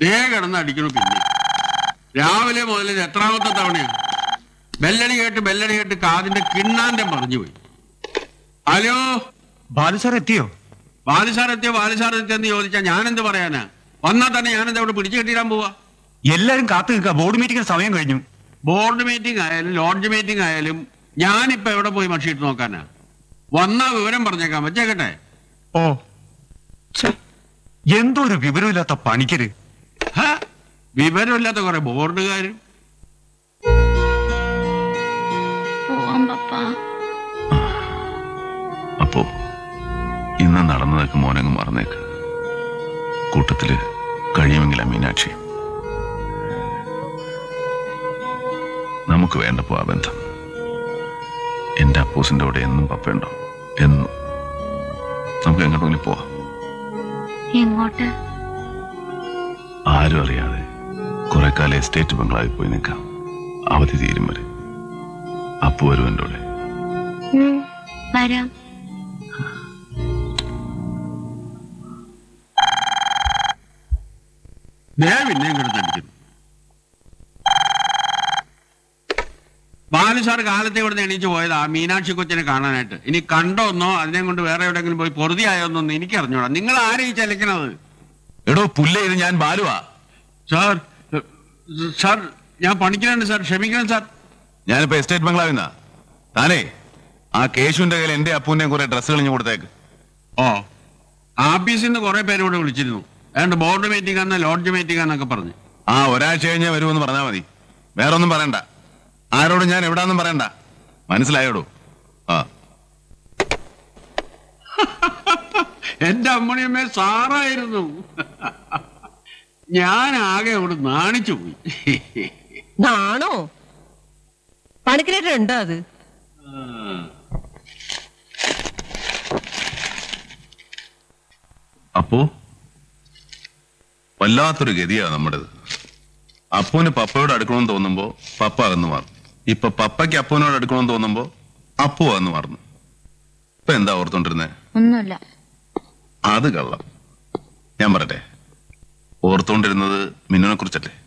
ദേ കിടന്ന് അടിക്കണു പിന്നെ രാവിലെ മുതൽ ഇത് എത്രാമത്തെ തവണയാണ് ബെല്ലടി കേട്ട് ബെല്ലടി കേട്ട് കാതിന്റെ കിണ്ണാന്റെ മറിഞ്ഞു പോയി ഹലോ ബാലു സാർ എത്തിയോ ബാലുസാർ എത്തിയോ ബാലുസാർ എത്തിയെന്ന് ചോദിച്ചാൽ ഞാനെന്ത് പറയാനാ വന്നാൽ തന്നെ ഞാനെന്താ ഇവിടെ പിടിച്ചു കെട്ടിയിടാൻ പോവാ എല്ലാരും കാത്തു നിൽക്കുക ബോർഡ് മീറ്റിംഗിന് സമയം കഴിഞ്ഞു ബോർഡ് മീറ്റിംഗ് ആയാലും ലോഡ്ജ് മീറ്റിംഗ് ആയാലും ഞാനിപ്പോ എവിടെ പോയി മഷിയിട്ട് നോക്കാനാ വന്നാ വിവരം പറഞ്ഞേക്കാം വെച്ചേക്കട്ടെ ഓ ഛെ, എന്തോ ഒരു വിവരമില്ലാത്ത പണിക്കര് ഹ, വിവരമില്ലാത്ത കുറെ ബോർഡുകാരും പോവാം പപ്പാ അപ്പോ ഇന്ന് നടന്നതൊക്കെ മോനങ്ങ് മറന്നേക്ക് കൂട്ടത്തില് കഴിയുമെങ്കിൽ ആ മീനാക്ഷി നമുക്ക് വേണ്ടപ്പോ ആ ബന്ധം എന്റെ അപ്പൂസിന്റെ കൂടെ എന്നും പപ്പയുണ്ടോ എന്നും നമുക്ക് എങ്ങോട്ടെങ്കിലും പോവാം എങ്ങോട്ട് ആരും അറിയാതെ കുറെ കാലം എസ്റ്റേറ്റ് ബംഗ്ലാവിൽ പോയി നിൽക്കാം അവധി തീരും വരെ അപ്പു വരും എൻ്റെ കൂടെ വരാം ദേ പിന്നെയും കിടന്ന് അടിക്കുന്നു ബാലു സാർ കാലത്തെ ഇവിടുന്ന് എണീച്ച് പോയതാ ആ മീനാക്ഷി കൊച്ചിനെ കാണാനായിട്ട് ഇനി കണ്ടോന്നോ അതിനെ കൊണ്ട് വേറെ എവിടെയെങ്കിലും പോയി പൊറുതിയായോന്നൊന്നും എനിക്ക് അറിഞ്ഞൂടാ നിങ്ങൾ ആരെ ഈ ചലിക്കണത് എടോ പുല്ല ഇത് ഞാൻ ബാലുവാ സാർ ഏ, സാർ ഞാൻ പണിക്കുന്നുണ്ട് സാർ ക്ഷമിക്കണം സാർ ഞാനിപ്പോ എസ്റ്റേറ്റ് ബംഗ്ലാവിൽ നിന്നാ താനേ ആ കേശുവിന്റെ കയ്യിൽ എന്റെ അപ്പൂന്റെയും കുറെ ഡ്രസ്സ് കളിഞ്ഞു കൊടുത്തേക്ക് ഓ ആഫീസിൽ നിന്ന് കുറെ പേര് ഇവിടെ വിളിച്ചിരുന്നു ഏതാണ്ട് ബോർഡ് മീറ്റിംഗ് ആണെന്ന് ലോഡ്ജ് മീറ്റിംഗ് ആണെന്നൊക്കെ പറഞ്ഞു ആ ഒരാഴ്ച കഴിഞ്ഞേ വരുമെന്ന് പറഞ്ഞാ മതി വേറെ ഒന്നും പറയണ്ട ആരോടും ഞാൻ എവിടാന്നും പറയണ്ട മനസ്സിലായോടോ ആ എന്റെ അമ്മണിയമ്മേ സാറായിരുന്നു ഞാൻ ആകെ അവിടെ നാണിച്ചു പോയി നാണോ പണിക്കരേട്ടനുണ്ടോ അത് അപ്പോ വല്ലാത്തൊരു ഗതിയാ നമ്മുടേത് അപ്പൂന് പപ്പയോട് അടുക്കണമെന്ന് തോന്നുമ്പോ പപ്പ അകന്നു മാറും ഇപ്പൊ പപ്പയ്ക്ക് അപ്പൂനോട് അടുക്കണമെന്ന് തോന്നുമ്പോ അപ്പു അകന്നു മാറുന്നു ഇപ്പൊ എന്താ ഓർത്തോണ്ടിരുന്നേ ഒന്നുമില്ല അത് കള്ളം ഞാൻ പറയട്ടെ ഓർത്തോണ്ടിരുന്നത് മിന്നുനെ കുറിച്ചല്ലേ